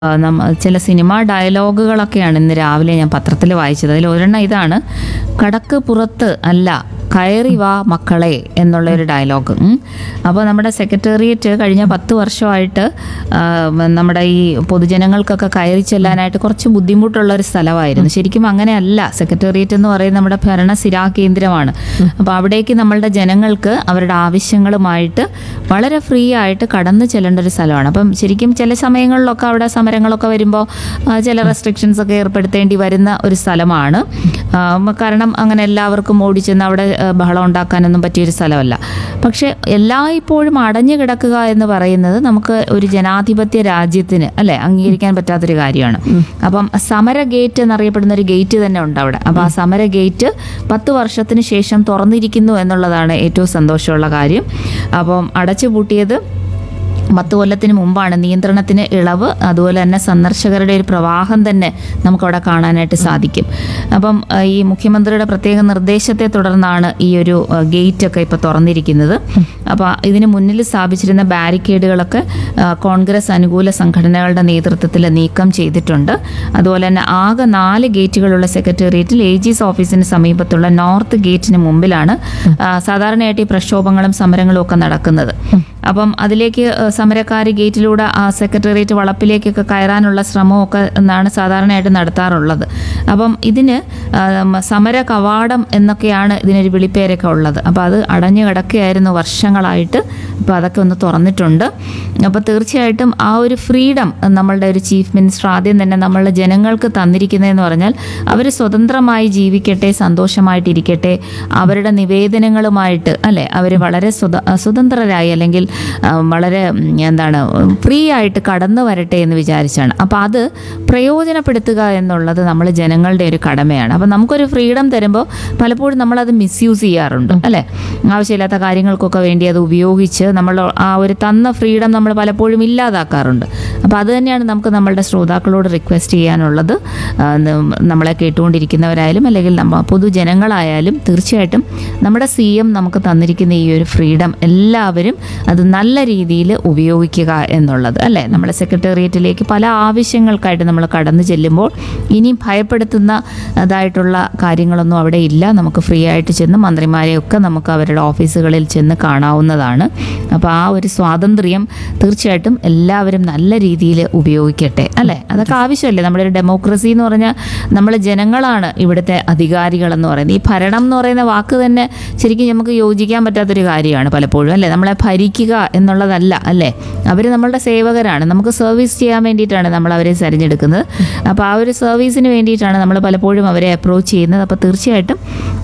ആ, നമ്മ ചില സിനിമാ ഡയലോഗുകളൊക്കെയാണ് ഇന്ന് രാവിലെ ഞാൻ പത്രത്തിൽ വായിച്ചത് അതിൽ ഒരെണ്ണം ഇതാണ് കടക്ക് പുറത്ത് അല്ല കയറി വാ മക്കളെ എന്നുള്ള ഒരു ഡയലോഗ് അപ്പോൾ നമ്മുടെ സെക്രട്ടേറിയറ്റ് കഴിഞ്ഞ പത്ത് വർഷമായിട്ട് ആ, നമ്മുടെ ഈ പൊതുജനങ്ങൾക്കൊക്കെ കയറി ചെല്ലാനായിട്ട് കുറച്ച് ബുദ്ധിമുട്ടുള്ള ഒരു സ്ഥലമായിരുന്നു ശരിക്കും അങ്ങനെയല്ല സെക്രട്ടേറിയറ്റ് എന്ന് പറയുന്നത് നമ്മുടെ ഭരണസിരാ കേന്ദ്രമാണ് അപ്പോൾ അവിടേക്ക് നമ്മളുടെ ജനങ്ങൾക്ക് അവരുടെ ആവശ്യങ്ങളുമായിട്ട് വളരെ ഫ്രീ ആയിട്ട് കടന്നു ചെല്ലേണ്ട ഒരു സ്ഥലമാണ് അപ്പം ശരിക്കും ചില സമയങ്ങളിലൊക്കെ അവിടെ സമരങ്ങളൊക്കെ വരുമ്പോൾ ആ, ചില റെസ്ട്രിക്ഷൻസ് ഒക്കെ ഏർപ്പെടുത്തേണ്ടി വരുന്ന ഒരു സ്ഥലമാണ് ആ, മ- കാരണം അങ്ങനെ എല്ലാവർക്കും ഓടിച്ചെന്ന് അവിടെ ആ, ബഹളം ഉണ്ടാക്കാനൊന്നും പറ്റിയൊരു സ്ഥലമല്ല പക്ഷെ എല്ലായ്പ്പോഴും അടഞ്ഞു കിടക്കുക എന്ന് പറയുന്നത് നമുക്ക് ഒരു ജനാധിപത്യ രാജ്യത്തിന് അല്ലെ അംഗീകരിക്കാൻ പറ്റാത്തൊരു കാര്യമാണ് അപ്പം സമര ഗേറ്റ് എന്നറിയപ്പെടുന്ന ഒരു ഗേറ്റ് തന്നെ ഉണ്ട് അവിടെ അപ്പോൾ ആ സമര ഗേറ്റ് പത്ത് വർഷത്തിന് ശേഷം തുറന്നിരിക്കുന്നു എന്നുള്ളതാണ് ഏറ്റവും സന്തോഷമുള്ള കാര്യം അപ്പം അടച്ചുപൂട്ടിയത് പത്ത് കൊല്ലത്തിന് മുമ്പാണ് നിയന്ത്രണത്തിന് ഇളവ് അതുപോലെ തന്നെ സന്ദർശകരുടെ ഒരു പ്രവാഹം തന്നെ നമുക്കവിടെ കാണാനായിട്ട് സാധിക്കും അപ്പം ആ, ഈ മുഖ്യമന്ത്രിയുടെ പ്രത്യേക നിർദ്ദേശത്തെ തുടർന്നാണ് ഈ ഒരു ഗേറ്റ് ഒക്കെ ഇപ്പോൾ തുറന്നിരിക്കുന്നത് അപ്പോൾ ഇതിന് മുന്നിൽ സ്ഥാപിച്ചിരുന്ന ബാരിക്കേഡുകളൊക്കെ ആ, കോൺഗ്രസ് അനുകൂല സംഘടനകളുടെ നേതൃത്വത്തിൽ നീക്കം ചെയ്തിട്ടുണ്ട് അതുപോലെ തന്നെ ആകെ നാല് ഗേറ്റുകളുള്ള സെക്രട്ടേറിയറ്റിൽ എ ജിസ് ഓഫീസിന് സമീപത്തുള്ള നോർത്ത് ഗേറ്റിന് മുമ്പിലാണ് ആ, സാധാരണയായിട്ട് ഈ പ്രക്ഷോഭങ്ങളും സമരങ്ങളും ഒക്കെ നടക്കുന്നത് അപ്പം അതിലേക്ക് സമരക്കാർ ഗേറ്റിലൂടെ ആ സെക്രട്ടേറിയറ്റ് വളപ്പിലേക്കൊക്കെ കയറാനുള്ള ശ്രമമൊക്കെ എന്നാണ് സാധാരണയായിട്ട് നടത്താറുള്ളത് അപ്പം ഇതിന് ആ, മ- സമര കവാടം എന്നൊക്കെയാണ് ഇതിനൊരു വിളിപ്പേരൊക്കെ ഉള്ളത് അപ്പോൾ അത് അടഞ്ഞു കിടക്കുകയായിരുന്നു വർഷങ്ങളായിട്ട് അപ്പോൾ അതൊക്കെ ഒന്ന് തുറന്നിട്ടുണ്ട് അപ്പോൾ തീർച്ചയായിട്ടും ആ ഒരു ഫ്രീഡം നമ്മളുടെ ഒരു ചീഫ് മിനിസ്റ്റർ ആദ്യം തന്നെ നമ്മളുടെ ജനങ്ങൾക്ക് തന്നിരിക്കുന്നതെന്ന് പറഞ്ഞാൽ അവർ സ്വതന്ത്രമായി ജീവിക്കട്ടെ സന്തോഷമായിട്ടിരിക്കട്ടെ അവരുടെ നിവേദനങ്ങളുമായിട്ട് അല്ലെ അവർ വളരെ സ്വത സ്വതന്ത്രരായി അല്ലെങ്കിൽ ആ, വളരെ ഉം, എന്താണ് ഫ്രീ ആയിട്ട് കടന്നു വരട്ടെ എന്ന് വിചാരിച്ചാണ് അപ്പോൾ അത് പ്രയോജനപ്പെടുത്തുക എന്നുള്ളത് നമ്മൾ ജനങ്ങളുടെ ഒരു കടമയാണ് അപ്പോൾ നമുക്കൊരു ഫ്രീഡം തരുമ്പോൾ പലപ്പോഴും നമ്മളത് മിസ്യൂസ് ചെയ്യാറുണ്ട് അല്ലേ ആവശ്യമില്ലാത്ത കാര്യങ്ങൾക്കൊക്കെ വേണ്ടി അത് ഉപയോഗിച്ച് നമ്മൾ ആ ഒരു തന്ന ഫ്രീഡം നമ്മൾ പലപ്പോഴും ഇല്ലാതാക്കാറുണ്ട് അപ്പോൾ അത് തന്നെയാണ് നമുക്ക് നമ്മളുടെ ശ്രോതാക്കളോട് റിക്വസ്റ്റ് ചെയ്യാനുള്ളത് ആ, ന- നമ്മളെ കേട്ടുകൊണ്ടിരിക്കുന്നവരായാലും അല്ലെങ്കിൽ നമ്മ പൊതുജനങ്ങളായാലും തീർച്ചയായിട്ടും നമ്മുടെ സി എം നമുക്ക് തന്നിരിക്കുന്ന ഈ ഒരു ഫ്രീഡം എല്ലാവരും അത് നല്ല രീതിയിൽ ഉപയോഗിക്കുക എന്നുള്ളത് അല്ലേ നമ്മുടെ സെക്രട്ടേറിയറ്റിലേക്ക് പല ആവശ്യങ്ങൾക്കായിട്ട് നമ്മൾ കടന്നു ചെല്ലുമ്പോൾ ഇനി ഭയപ്പെടുത്തുന്ന അതായിട്ടുള്ള കാര്യങ്ങളൊന്നും അവിടെ ഇല്ല നമുക്ക് ഫ്രീ ആയിട്ട് ചെന്ന് മന്ത്രിമാരെയൊക്കെ നമുക്ക് അവരുടെ ഓഫീസുകളിൽ ചെന്ന് കാണാവുന്നതാണ് അപ്പോൾ ആ ഒരു സ്വാതന്ത്ര്യം തീർച്ചയായിട്ടും എല്ലാവരും നല്ല രീതിയിൽ ഉപയോഗിക്കട്ടെ അല്ലേ അതൊക്കെ ആവശ്യമല്ലേ നമ്മുടെ ഒരു ഡെമോക്രസി എന്ന് പറഞ്ഞാൽ നമ്മൾ ജനങ്ങളാണ് ഇവിടുത്തെ അധികാരികളെന്ന് പറയുന്നത് ഈ ഭരണം എന്ന് പറയുന്ന വാക്ക് തന്നെ ശരിക്കും നമുക്ക് യോജിക്കാൻ പറ്റാത്തൊരു കാര്യമാണ് പലപ്പോഴും അല്ലേ നമ്മളെ ഭരിക്കുക എന്നുള്ളതല്ല അല്ലേ അവർ നമ്മളുടെ സേവകരാണ് നമുക്ക് സർവീസ് ചെയ്യാൻ വേണ്ടിയിട്ടാണ് നമ്മൾ അവരെ തിരഞ്ഞെടുക്കുന്നത് അപ്പോൾ ആ ഒരു സർവീസിന് വേണ്ടിയിട്ടാണ് നമ്മൾ പലപ്പോഴും അവരെ അപ്രോച്ച് ചെയ്യുന്നത് അപ്പോൾ തീർച്ചയായിട്ടും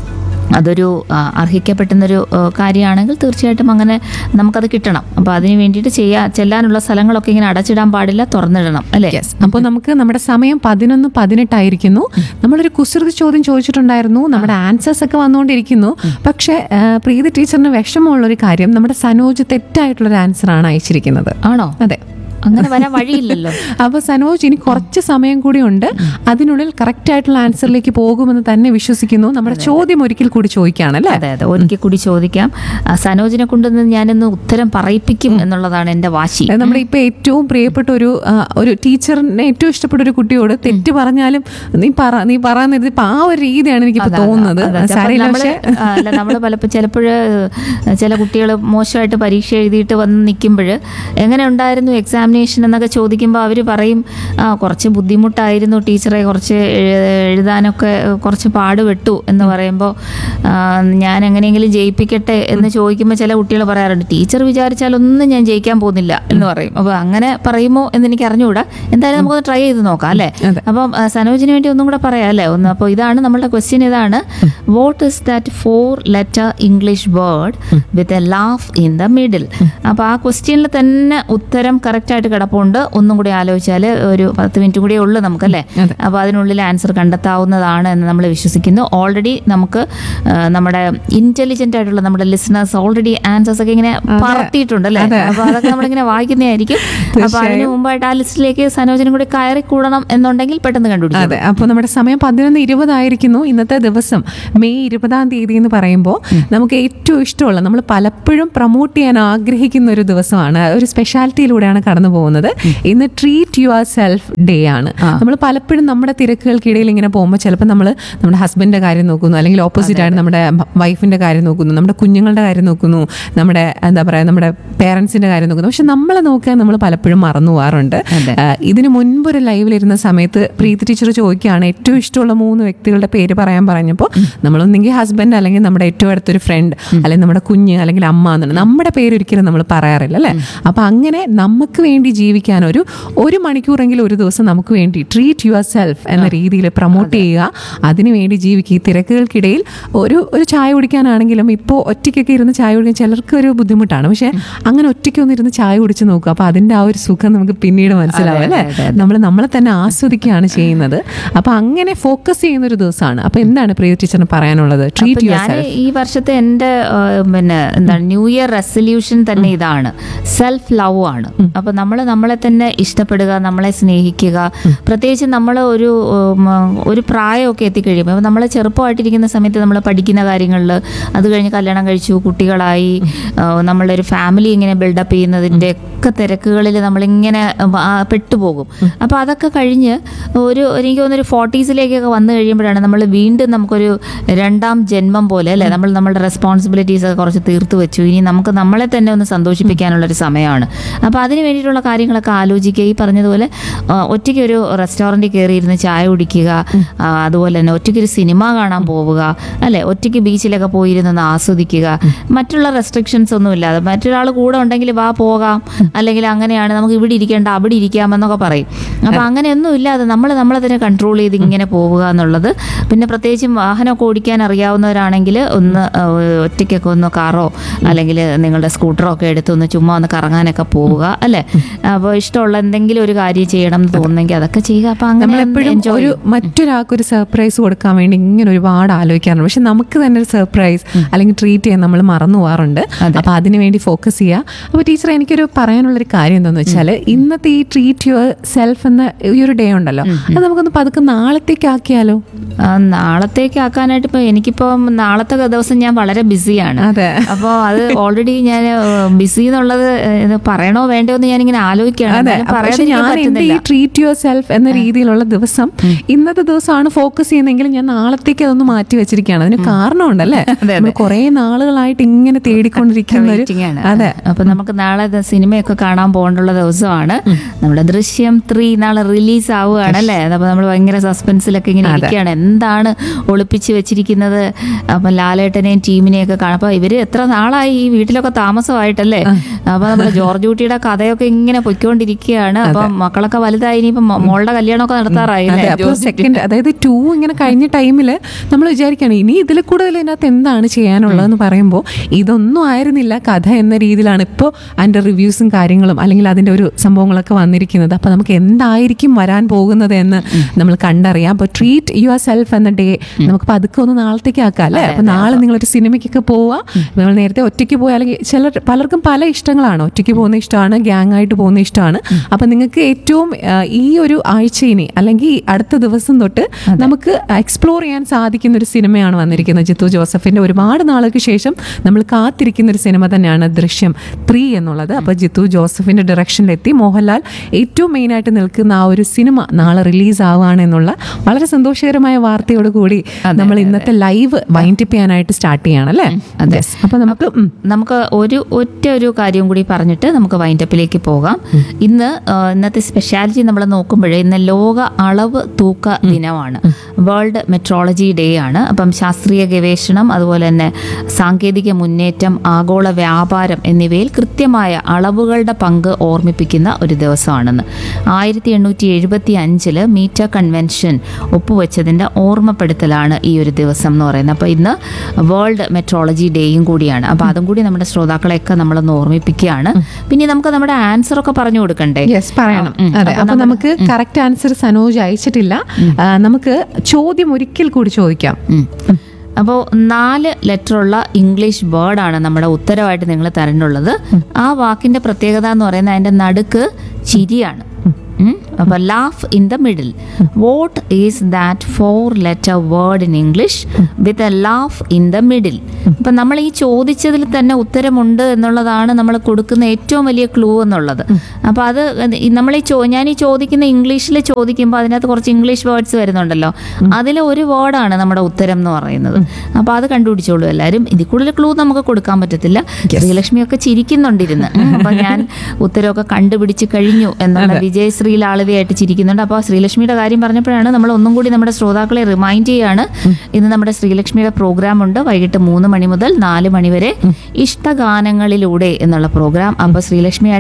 അതൊരു ആ, അർഹിക്കപ്പെട്ടുന്നൊരു ആ, കാര്യമാണെങ്കിൽ തീർച്ചയായിട്ടും അങ്ങനെ നമുക്കത് കിട്ടണം അപ്പോൾ അതിന് വേണ്ടിയിട്ട് ചെയ്യാ ചെല്ലാനുള്ള സ്ഥലങ്ങളൊക്കെ ഇങ്ങനെ അടച്ചിടാൻ പാടില്ല തുറന്നിടണം അല്ലേ യെസ് അപ്പോൾ നമുക്ക് നമ്മുടെ സമയം പതിനൊന്ന് പതിനെട്ടായിരിക്കുന്നു നമ്മളൊരു കുസൃതി ചോദ്യം ചോദിച്ചിട്ടുണ്ടായിരുന്നു നമ്മുടെ ആൻസേഴ്സ് ഒക്കെ വന്നുകൊണ്ടിരിക്കുന്നു പക്ഷേ ആ, പ്രീതി ടീച്ചറിന് വിഷമമുള്ള ഒരു കാര്യം നമ്മുടെ സനോജ് തെറ്റായിട്ടുള്ളൊരു ആൻസർ ആണ് അയച്ചിരിക്കുന്നത് ആണോ അതെ അങ്ങനെ വരാൻ വഴിയില്ലല്ലോ അപ്പോൾ സനോജ് ഇനി കുറച്ച് സമയം കൂടി ഉണ്ട് അതിനുള്ളിൽ കറക്റ്റ് ആയിട്ടുള്ള ആൻസറിലേക്ക് പോകുമെന്ന് തന്നെ വിശ്വസിക്കുന്നു നമ്മുടെ ചോദ്യം ഒരിക്കൽ കൂടി ചോദിക്കുകയാണല്ലേ അതെ അതെ ഒരിക്കൽ കൂടി ചോദിക്കാം ആ, സനോജിനെ കൊണ്ടുവന്ന് ഞാനിന്ന് ഉത്തരം പറയിപ്പിക്കും എന്നുള്ളതാണ് എൻ്റെ വാശി അത് നമ്മുടെ ഇപ്പൊ ഏറ്റവും പ്രിയപ്പെട്ട ഒരു ആ, ഒരു ടീച്ചറിനെ ഏറ്റവും ഇഷ്ടപ്പെട്ട ഒരു കുട്ടിയോട് തെറ്റ് പറഞ്ഞാലും നീ പറ നീ പറയാൻ ഇപ്പൊ ആ ഒരു രീതിയാണ് എനിക്ക് ഇപ്പൊ തോന്നുന്നത് അതെ, അതെ. സാരമില്ല അപ്പോൾ പക്ഷെ നമ്മള്, ആ, അല്ല നമ്മൾ പലപ്പോൾ ചിലപ്പോൾ ചില കുട്ടികൾ മോശമായിട്ട് പരീക്ഷ എഴുതിയിട്ട് വന്ന് നിൽക്കുമ്പോൾ എങ്ങനെ ഉണ്ടായിരുന്നു എക്സാമിനേഷൻ എന്നൊക്കെ ചോദിക്കുമ്പോൾ അവർ പറയും ആ കുറച്ച് ബുദ്ധിമുട്ടായിരുന്നു ടീച്ചറെ കുറച്ച് എഴു- എഴുതാനൊക്കെ കുറച്ച് പാടുപെട്ടു എന്ന് പറയുമ്പോൾ ആ, ഞാൻ എങ്ങനെയെങ്കിലും ജയിപ്പിക്കട്ടെ എന്ന് ചോദിക്കുമ്പോൾ ചില കുട്ടികൾ പറയാറുണ്ട് ടീച്ചർ വിചാരിച്ചാലൊന്നും ഞാൻ ജയിക്കാൻ പോകുന്നില്ല എന്ന് പറയും അപ്പോൾ അങ്ങനെ പറയുമോ എന്ന് എനിക്ക് അറിഞ്ഞുകൂടാ എന്തായാലും നമുക്കൊന്ന് ട്രൈ ചെയ്ത് നോക്കാം അല്ലേ അതെ. അപ്പം ആ, സനോജിന് വേണ്ടി ഒന്നും കൂടെ പറയാം അല്ലേ ഒന്ന് അപ്പോൾ ഇതാണ് നമ്മളുടെ ക്വസ്റ്റ്യൻ ഇതാണ് what is that four letter English word with a laugh in the middle അപ്പോൾ ആ ക്വസ്റ്റ്യനിൽ തന്നെ ഉത്തരം കറക്റ്റായിട്ട് കിടപ്പുണ്ട് ഒന്നും കൂടി ആലോചിച്ചാൽ ഒരു പത്ത് മിനിറ്റ് കൂടിയേ ഉള്ളൂ നമുക്കല്ലേ അതെ. അപ്പോൾ അതിനുള്ളിൽ ആൻസർ കണ്ടെത്താവുന്നതാണ് എന്ന് നമ്മൾ വിശ്വസിക്കുന്നു ഓൾറെഡി നമുക്ക് ആ, നമ്മുടെ ഇന്റലിജന്റ് ആയിട്ടുള്ള നമ്മുടെ ലിസണേഴ്സ് ഓൾറെഡി ആൻസേഴ്സ് ഒക്കെ ഇങ്ങനെ പറത്തിയിട്ടുണ്ട് അല്ലേ അപ്പോൾ അതൊക്കെ നമ്മളിങ്ങനെ വായിക്കുന്നതായിരിക്കും അപ്പോൾ അതിന് മുമ്പായിട്ട് ആ ലിസ്റ്റിലേക്ക് സനോജനും കൂടി കയറി കൂടണം എന്നുണ്ടെങ്കിൽ പെട്ടെന്ന് കണ്ടുപിടിക്കും അതെ അപ്പോൾ നമ്മുടെ സമയം പതിനൊന്ന് ഇരുപതായിരിക്കുന്നു ഇന്നത്തെ ദിവസം മെയ് ഇരുപതാം തീയതി എന്ന് പറയുമ്പോൾ നമുക്ക് ഏറ്റവും ഇഷ്ടമുള്ള നമ്മൾ പലപ്പോഴും പ്രൊമോട്ട് ചെയ്യാൻ ആഗ്രഹിക്കുന്ന ഒരു ദിവസമാണ് ഒരു സ്പെഷ്യാലിറ്റിയിലൂടെയാണ് കടന്നു കടന്നു പോകുന്നത് ഇന്ന് ട്രീറ്റ് യുവർ സെൽഫ് ഡേ ആണ് നമ്മൾ പലപ്പോഴും നമ്മുടെ തിരക്കുകൾക്കിടയിൽ ഇങ്ങനെ പോകുമ്പോൾ ചിലപ്പോൾ നമ്മൾ നമ്മുടെ ഹസ്ബൻഡിന്റെ കാര്യം നോക്കുന്നു അല്ലെങ്കിൽ ഓപ്പോസിറ്റ് ആയിട്ട് നമ്മുടെ വൈഫിന്റെ കാര്യം നോക്കുന്നു നമ്മുടെ കുഞ്ഞുങ്ങളുടെ കാര്യം നോക്കുന്നു നമ്മുടെ എന്താ പറയുക നമ്മുടെ പേരൻസിന്റെ കാര്യം നോക്കുന്നു പക്ഷെ നമ്മളെ നോക്കാൻ നമ്മൾ പലപ്പോഴും മറന്നു പോകാറുണ്ട് അതെ. ആ, ഇതിന് മുൻപ് ഒരു ലൈവിലിരുന്ന സമയത്ത് പ്രീതി ടീച്ചർ ചോദിക്കുകയാണ് ഏറ്റവും ഇഷ്ടമുള്ള മൂന്ന് വ്യക്തികളുടെ പേര് പറയാൻ പറഞ്ഞപ്പോൾ നമ്മളൊന്നെങ്കിൽ ഹസ്ബൻഡ് അല്ലെങ്കിൽ നമ്മുടെ ഏറ്റവും അടുത്തൊരു ഫ്രണ്ട് അല്ലെങ്കിൽ നമ്മുടെ കുഞ്ഞ് അല്ലെങ്കിൽ അമ്മ എന്നാണ് നമ്മുടെ പേര് ഒരിക്കലും നമ്മൾ പറയാറില്ല അല്ലേ അപ്പൊ അങ്ങനെ നമുക്ക് വേണ്ടി ജീവിക്കാൻ ഒരു ഒരു മണിക്കൂറെങ്കിലും ഒരു ദിവസം നമുക്ക് വേണ്ടി ട്രീറ്റ് യുവർ സെൽഫ് എന്ന രീതിയിൽ പ്രൊമോട്ട് ചെയ്യുക അതിനു വേണ്ടി ജീവിക്കുക ഈ തിരക്കുകൾക്കിടയിൽ ഒരു ഒരു ചായ കുടിക്കാനാണെങ്കിലും ഇപ്പോൾ ഒറ്റയ്ക്കൊക്കെ ഇരുന്ന് ചായ കുടിക്കാൻ ചിലർക്ക് ഒരു ബുദ്ധിമുട്ടാണ് പക്ഷേ അങ്ങനെ ഒറ്റയ്ക്കൊന്ന് ഇരുന്ന് ചായ കുടിച്ച് നോക്കുക അപ്പോൾ അതിൻ്റെ ആ ഒരു സുഖം നമുക്ക് പിന്നീട് മനസ്സിലാവും അല്ലേ നമ്മൾ നമ്മളെ തന്നെ ആസ്വദിക്കുകയാണ് ചെയ്യുന്നത് അപ്പോൾ അങ്ങനെ ഫോക്കസ് ചെയ്യുന്ന ഒരു ദിവസമാണ് അപ്പോൾ എന്താണ് പ്രിയ ടീച്ചറിന് പറയാനുള്ളത് ട്രീറ്റ് യുവർ ഞാൻ സെൽഫ് ഈ വർഷത്തെ എൻ്റെ ആ, പിന്നെ എന്താണ് ന്യൂ ഇയർ റെസൊല്യൂഷൻ തന്നെ ഇതാണ് സെൽഫ് ലവ് ആണ് അപ്പൊ നമ്മൾ നമ്മളെ തന്നെ ഇഷ്ടപ്പെടുക നമ്മളെ സ്നേഹിക്കുക പ്രത്യേകിച്ച് നമ്മൾ ഒരു ഉം, ഒരു പ്രായമൊക്കെ എത്തിക്കഴിയുമ്പോൾ അപ്പോൾ നമ്മൾ ചെറുപ്പമായിട്ടിരിക്കുന്ന സമയത്ത് നമ്മൾ പഠിക്കുന്ന കാര്യങ്ങളിൽ അത് കഴിഞ്ഞ് കല്യാണം കഴിച്ചു കുട്ടികളായി ആ, നമ്മളുടെ ഒരു ഫാമിലി ഇങ്ങനെ ബിൽഡപ്പ് ചെയ്യുന്നതിൻ്റെ ഒക്കെ തിരക്കുകളിൽ നമ്മളിങ്ങനെ ആ, പെട്ടുപോകും അപ്പോൾ അതൊക്കെ കഴിഞ്ഞ് ഒരു എനിക്ക് തോന്നുന്നൊരു ഫോർട്ടീസിലേക്കൊക്കെ വന്നു കഴിയുമ്പോഴാണ് നമ്മൾ വീണ്ടും നമുക്കൊരു രണ്ടാം ജന്മം പോലെ അല്ലേ നമ്മൾ നമ്മളുടെ റെസ്പോൺസിബിലിറ്റീസ് ഒക്കെ കുറച്ച് തീർത്ത് വെച്ചു ഇനി നമുക്ക് നമ്മളെ തന്നെ ഒന്ന് സന്തോഷിപ്പിക്കാനുള്ളൊരു സമയമാണ് അപ്പോൾ അതിന് വേണ്ടിയിട്ടുള്ള കാര്യങ്ങളൊക്കെ ആലോചിക്കുക ഈ പറഞ്ഞതുപോലെ ആ, ഒറ്റയ്ക്ക് ഒരു റെസ്റ്റോറൻറ്റിൽ കയറിയിരുന്ന് ചായ കുടിക്കുക ആ, അതുപോലെ തന്നെ ഒറ്റയ്ക്ക് ഒരു സിനിമ കാണാൻ പോവുക അല്ലേ ഒറ്റയ്ക്ക് ബീച്ചിലൊക്കെ പോയിരുന്ന് ഒന്ന് ആസ്വദിക്കുക മറ്റുള്ള റെസ്ട്രിക്ഷൻസ് ഒന്നും ഇല്ലാതെ മറ്റൊരാൾ കൂടെ ഉണ്ടെങ്കിൽ വാ പോകാം അല്ലെങ്കിൽ അങ്ങനെയാണ് നമുക്ക് ഇവിടെ ഇരിക്കേണ്ട അവിടെ ഇരിക്കാമെന്നൊക്കെ പറയും അപ്പോൾ അങ്ങനെയൊന്നും ഇല്ലാതെ നമ്മൾ നമ്മളെ തന്നെ കൺട്രോൾ ചെയ്ത് ഇങ്ങനെ പോവുക എന്നുള്ളത് പിന്നെ പ്രത്യേകിച്ചും വാഹനമൊക്കെ ഓടിക്കാൻ അറിയാവുന്നവരാണെങ്കിൽ ഒന്ന് ആ, ഒറ്റയ്ക്കൊക്കെ ഒന്ന് കാറോ അല്ലെങ്കിൽ നിങ്ങളുടെ സ്കൂട്ടറോ ഒക്കെ എടുത്ത് ഒന്ന് ചുമ്മാ ഒന്ന് കറങ്ങാനൊക്കെ പോവുക അല്ലേ അപ്പോൾ ഇഷ്ടമുള്ള എന്തെങ്കിലും ഒരു കാര്യം ചെയ്യണം എന്ന് തോന്നുന്നെങ്കിൽ അതൊക്കെ ചെയ്യുക അപ്പോൾ അങ്ങനെ നമ്മളെപ്പോഴും enjoy ഒരു മറ്റൊരാൾക്ക് ഒരു സർപ്രൈസ് കൊടുക്കാൻ വേണ്ടി ഇങ്ങനെ ഒരുപാട് ആലോചിക്കാറുണ്ട് പക്ഷെ നമുക്ക് തന്നെ ഒരു സർപ്രൈസ് അല്ലെങ്കിൽ ട്രീറ്റ് ചെയ്യാൻ നമ്മൾ മറന്നു പോകാറുണ്ട് അപ്പൊ അതിന് വേണ്ടി ഫോക്കസ് ചെയ്യുക അപ്പൊ ടീച്ചർ എനിക്കൊരു പറയാനുള്ളൊരു കാര്യം എന്താണെന്ന് വെച്ചാൽ ഇന്നത്തെ ഈ ട്രീറ്റ് യുവർ സെൽഫ് എന്ന ഈ ഒരു ഡേ ഉണ്ടല്ലോ അത് നമുക്കൊന്ന് പതുക്കെ നാളത്തേക്ക് ആക്കിയാലോ ആ, നാളത്തേക്ക് ആക്കാനായിട്ട് ഇപ്പോൾ എനിക്കിപ്പം നാളത്തെ ദിവസം ഞാൻ വളരെ ബിസിയാണ് അതെ. അപ്പോൾ അത് ഓൾറെഡി ഞാൻ ബിസി എന്നുള്ളത് ഏഹ്, ഇത് പറയണോ വേണ്ടോ എന്ന് ഞാനിങ്ങനെ ആലോചിക്കുകയാണ് അതെ എന്നാലും പക്ഷെ പറയാതിരിക്കാൻ ഞാൻ എന്റെ ഈ പറ്റുന്നില്ല ട്രീറ്റ് യുവർ സെൽഫ് എന്ന രീതിയിലുള്ള ദിവസം ഇന്നത്തെ ദിവസമാണ് ഫോക്കസ് ചെയ്യുന്നതെങ്കിൽ ഞാൻ നാളത്തേക്ക് അതൊന്ന് മാറ്റി വെച്ചിരിക്കുകയാണ് അതിന് കാരണമുണ്ടല്ലേ നമ്മൾ കുറെ നാളുകളായിട്ട് ഇങ്ങനെ തേടിക്കൊണ്ടിരിക്കുന്ന ഒരു Waiting ആണ്. അതെ അപ്പൊ നമുക്ക് നാളെ ദ സിനിമയൊക്കെ കാണാൻ പോകേണ്ടുള്ള ദിവസമാണ് നമ്മുടെ ദൃശ്യം ത്രീ നാളെ റിലീസ് ആവുകയാണ് അല്ലേ അപ്പൊ നമ്മൾ ഭയങ്കര സസ്പെൻസിലൊക്കെ ഇങ്ങനെ ഇരിക്കുകയാണ് എന്താണ് ഒളിപ്പിച്ച് വെച്ചിരിക്കുന്നത് അപ്പൊ ലാലേട്ടനെയും ടീമിനെയും ഒക്കെ കാണാം അപ്പൊ ഇവര് എത്ര നാളായി ഈ വീട്ടിലൊക്കെ താമസമായിട്ടല്ലേ അപ്പൊ നമ്മുടെ ജോർജ് കുട്ടിയുടെ കഥയൊക്കെ ഇങ്ങനെ പൊയ്ക്കൊണ്ടിരിക്കുകയാണ് അപ്പൊ മക്കളൊക്കെ വലുതായി ഇനിയിപ്പം മോ- മോളുടെ കല്യാണമൊക്കെ നടത്താറായി അതെ അല്ലേ അപ്പോൾ സെക്കൻഡ് അതായത് ടു ഇങ്ങനെ കഴിഞ്ഞ ടൈമിൽ നമ്മൾ വിചാരിക്കുകയാണ് ഇനി ഇതിൽ കൂടുതൽ ഇതിനകത്ത് എന്താണ് ചെയ്യാനുള്ളതെന്ന് പറയുമ്പോൾ ഇതൊന്നും ആയിരുന്നില്ല കഥ എന്ന രീതിയിലാണ് ഇപ്പോൾ അതിൻ്റെ റിവ്യൂസും കാര്യങ്ങളും അല്ലെങ്കിൽ അതിൻ്റെ ഒരു സംഭവങ്ങളൊക്കെ വന്നിരിക്കുന്നത് അപ്പോൾ നമുക്ക് എന്തായിരിക്കും വരാൻ പോകുന്നത് എന്ന് നമ്മൾ കണ്ടറിയാം അപ്പോൾ ട്രീറ്റ് യുവർ സെൽഫ് എന്ന ഡേ നമുക്ക് പതുക്കെ ഒന്ന് നാളത്തേക്ക് ആക്കാം അല്ലേ അപ്പോൾ നാളെ നിങ്ങളൊരു സിനിമയ്ക്കൊക്കെ പോവുക നമ്മൾ നേരത്തെ ഒറ്റയ്ക്ക് പോയാൽ അല്ലെങ്കിൽ ചിലർ പലർക്കും പല ഇഷ്ടങ്ങളാണ് ഒറ്റയ്ക്ക് പോകുന്ന ഇഷ്ടമാണ് ഗ്യാങ് ആയിട്ട് പോകുന്ന ഇഷ്ടമാണ് അപ്പം നിങ്ങൾക്ക് ഏറ്റവും ആ, ഈ ഒരു ആഴ്ച ഇനി അല്ലെങ്കിൽ അടുത്ത ദിവസം തൊട്ട് നമുക്ക് എക്സ്പ്ലോർ ചെയ്യാൻ സാധിക്കുന്ന ഒരു സിനിമയാണ് വന്നിരിക്കുന്നത് ജിത്തു ജോസഫിന്റെ ഒരുപാട് നാളുകൾക്ക് ശേഷം നമ്മൾ കാത്തിരിക്കുന്ന ഒരു സിനിമ തന്നെയാണ് ദൃശ്യം ത്രീ എന്നുള്ളത് അപ്പോൾ ജിത്തു ജോസഫിന്റെ ഡയറക്ഷനിലെത്തി മോഹൻലാൽ ഏറ്റവും മെയിനായിട്ട് നിൽക്കുന്ന ആ ഒരു സിനിമ നാളെ റിലീസ് ആവുകയാണ് എന്നുള്ള വളരെ സന്തോഷകരമായ വാർത്തയോട് കൂടി നമ്മൾ ഇന്നത്തെ ലൈവ് വൈൻഡപ്പ് ചെയ്യാനായിട്ട് സ്റ്റാർട്ട് ചെയ്യണം അല്ലേ Yes. അപ്പോൾ നമുക്ക് ഉം. നമുക്ക് ഒരു ഒറ്റ ഒരു കാര്യം കൂടി പറഞ്ഞിട്ട് നമുക്ക് വൈൻഡപ്പിലേക്ക് പോകാം ഇന്ന് ആ, ഇന്നത്തെ സ്പെഷ്യാലിറ്റി നമ്മൾ നോക്കുമ്പോഴേ ഇന്ന് ലോക അളവ് തൂക്ക ദിനമാണ് വേൾഡ് മെട്രോളജി ഡേ ആണ് അപ്പം ശാസ്ത്രീയ ഗവേഷണം അതുപോലെ തന്നെ സാങ്കേതിക മുന്നേറ്റം ആഗോള വ്യാപാരം എന്നിവയിൽ കൃത്യമായ അളവുകളുടെ പങ്ക് ഓർമ്മിപ്പിക്കുന്ന ഒരു ദിവസമാണെന്ന് ആയിരത്തി എണ്ണൂറ്റി എഴുപത്തി അഞ്ചില് മീറ്റർ കൺവെൻഷൻ ഒപ്പുവെച്ചതിൻ്റെ ഓർമ്മപ്പെടുത്തലാണ് ഈ ഒരു ദിവസം എന്ന് പറയുന്നത് അപ്പോൾ ഇന്ന് വേൾഡ് മെട്രോളജി ഡേയും കൂടിയാണ് അപ്പോൾ അതും കൂടി നമ്മുടെ ശ്രോതാക്കളെയൊക്കെ നമ്മളൊന്ന് ഓർമ്മിപ്പിക്കുകയാണ് പിന്നെ നമുക്ക് നമ്മുടെ ആൻസർ ഒക്കെ പറഞ്ഞു കൊടുക്കണ്ടേ യെസ് പറയണം ഉം. അതെ അപ്പൊ അപ്പൊ നമുക്ക് കറക്റ്റ് ആൻസർ സനോജ് അയച്ചിട്ടില്ല ആ, നമുക്ക് ചോദ്യം ഒരിക്കൽ കൂടി ചോദിക്കാം അപ്പോൾ നാല് ലെറ്ററുള്ള ഇംഗ്ലീഷ് വേർഡാണ് നമ്മുടെ ഉത്തരവായിട്ട് നിങ്ങൾ തരേണ്ടുള്ളത് ആ വാക്കിന്റെ പ്രത്യേകത എന്ന് പറയുന്നത് അതിന്റെ നടുക്ക് ചിരിയാണ് ഉം. അപ്പൊ laugh in the middle what is that four letter word in English with a laugh in the middle അപ്പൊ നമ്മൾ ഈ ചോദിച്ചതിൽ തന്നെ ഉത്തരമുണ്ട് എന്നുള്ളതാണ് നമ്മൾ കൊടുക്കുന്ന ഏറ്റവും വലിയ ക്ലൂ എന്നുള്ളത് അപ്പൊ അത് നമ്മൾ ഈ ചോ ഞാൻ ഈ ചോദിക്കുന്ന ഇംഗ്ലീഷിൽ ചോദിക്കുമ്പോൾ അതിനകത്ത് കുറച്ച് ഇംഗ്ലീഷ് വേർഡ്സ് വരുന്നുണ്ടല്ലോ അതിലെ ഒരു വേർഡാണ് നമ്മുടെ ഉത്തരം എന്ന് പറയുന്നത് അപ്പൊ അത് കണ്ടുപിടിച്ചോളൂ എല്ലാവരും ഇതിൽ കൂടുതൽ ക്ലൂ നമുക്ക് കൊടുക്കാൻ പറ്റത്തില്ല ശ്രീലക്ഷ്മി ഒക്കെ ചിരിക്കുന്നുണ്ടിരുന്ന് ഉം. അപ്പൊ ഞാൻ ഉത്തരവൊക്കെ കണ്ടുപിടിച്ച് കഴിഞ്ഞു എന്നുള്ള വിജയശ്രീ ലാളിതയായിട്ട് ചിരിക്കുന്നുണ്ട് അപ്പോൾ ശ്രീലക്ഷ്മിയുടെ കാര്യം പറഞ്ഞപ്പോഴാണ് നമ്മൾ ഒന്നും കൂടി നമ്മുടെ ശ്രോതാക്കളെ റിമൈൻഡ് ചെയ്യാണ് ഇന്ന് നമ്മുടെ ശ്രീലക്ഷ്മിയുടെ പ്രോഗ്രാം ഉണ്ട് വൈകിട്ട് മൂന്ന് മണി മുതൽ നാല് മണി വരെ ഇഷ്ടഗാനങ്ങളിലൂടെ എന്നുള്ള പ്രോഗ്രാം അപ്പോൾ ശ്രീലക്ഷ്മി